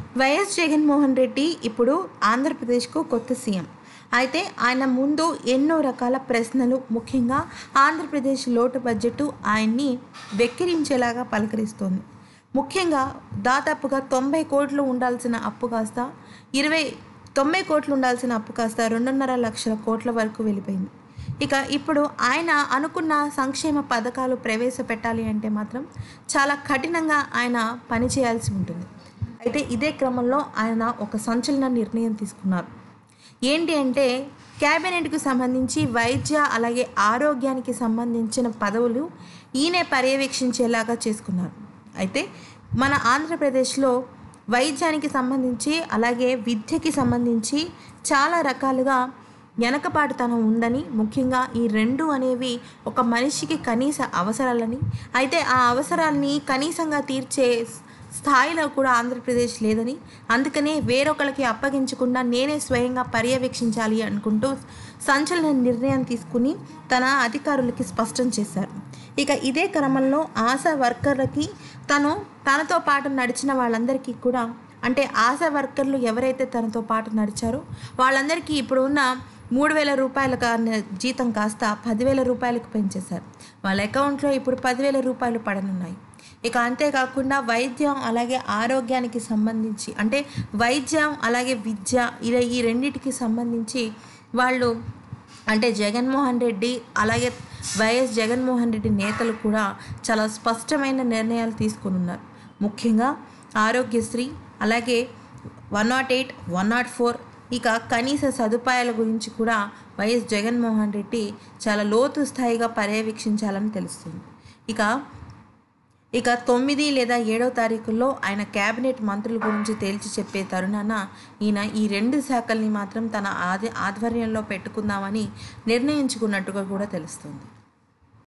YS Jaganmohan Reddy ఇప్పుడు ఆంధ్రప్రదేశ్కు కొత్త సీఎం అయితే ఆయన ముందు ఎన్నో రకాల ప్రశ్నలు ముఖ్యంగా ఆంధ్రప్రదేశ్ లోటు బడ్జెట్ ఆయన్ని వెక్కిరించేలాగా పలకరిస్తోంది ముఖ్యంగా దాదాపుగా తొంభై కోట్లు ఉండాల్సిన అప్పు కాస్త ఇరవై తొంభై కోట్లు ఉండాల్సిన అప్పు కాస్త రెండున్నర లక్షల కోట్ల వరకు వెళ్ళిపోయింది ఇక ఇప్పుడు ఆయన అనుకున్న సంక్షేమ పథకాలు ప్రవేశపెట్టాలి అంటే మాత్రం చాలా కఠినంగా ఆయన పనిచేయాల్సి ఉంటుంది అయితే ఇదే క్రమంలో ఆయన ఒక సంచలన నిర్ణయం తీసుకున్నారు ఏంటి అంటే క్యాబినెట్కు సంబంధించి వైద్య అలాగే ఆరోగ్యానికి సంబంధించిన పదవులు ఈయనే పర్యవేక్షించేలాగా చేసుకున్నారు అయితే మన ఆంధ్రప్రదేశ్లో వైద్యానికి సంబంధించి అలాగే విద్యకి సంబంధించి చాలా రకాలుగా వెనకపాటుతనం ఉందని ముఖ్యంగా ఈ రెండు అనేవి ఒక మనిషికి కనీస అవసరాలని అయితే ఆ అవసరాల్ని కనీసంగా తీర్చే స్థాయిలో కూడా ఆంధ్రప్రదేశ్ లేదని అందుకనే వేరొకరికి అప్పగించకుండా నేనే స్వయంగా పర్యవేక్షించాలి అనుకుంటూ సంచలన నిర్ణయం తీసుకుని తన అధికారులకి స్పష్టం చేశారు ఇక ఇదే క్రమంలో ఆశా వర్కర్లకి తను తనతో పాటు నడిచిన వాళ్ళందరికీ కూడా అంటే ఆశా వర్కర్లు ఎవరైతే తనతో పాటు నడిచారో వాళ్ళందరికీ ఇప్పుడు ఉన్న మూడు వేల రూపాయల కా- జీతం కాస్త పదివేల రూపాయలకు పెంచేశారు వాళ్ళ అకౌంట్లో ఇప్పుడు పదివేల రూపాయలు పడనున్నాయి ఇక అంతేకాకుండా వైద్యం అలాగే ఆరోగ్యానికి సంబంధించి అంటే వైద్యం అలాగే విద్య ఇలా ఈ రెండింటికి సంబంధించి వాళ్ళు అంటే జగన్మోహన్ రెడ్డి అలాగే వైఎస్ జగన్మోహన్ రెడ్డి నేతలు కూడా చాలా స్పష్టమైన నిర్ణయాలు తీసుకుని ఉన్నారు ముఖ్యంగా ఆరోగ్యశ్రీ అలాగే one nought eight one nought four ఇక కనీస సదుపాయాల గురించి కూడా వైఎస్ జగన్మోహన్ రెడ్డి చాలా లోతు స్థాయిగా పర్యవేక్షించాలని తెలుస్తుంది ఇక ఇక తొమ్మిది లేదా ఏడో తారీఖుల్లో ఆయన కేబినెట్ మంత్రుల గురించి తేల్చి చెప్పే తరుణాన ఈయన ఈ రెండు శాఖల్ని మాత్రం తన ఆది ఆధ్వర్యంలో పెట్టుకుందామని నిర్ణయించుకున్నట్టుగా కూడా తెలుస్తుంది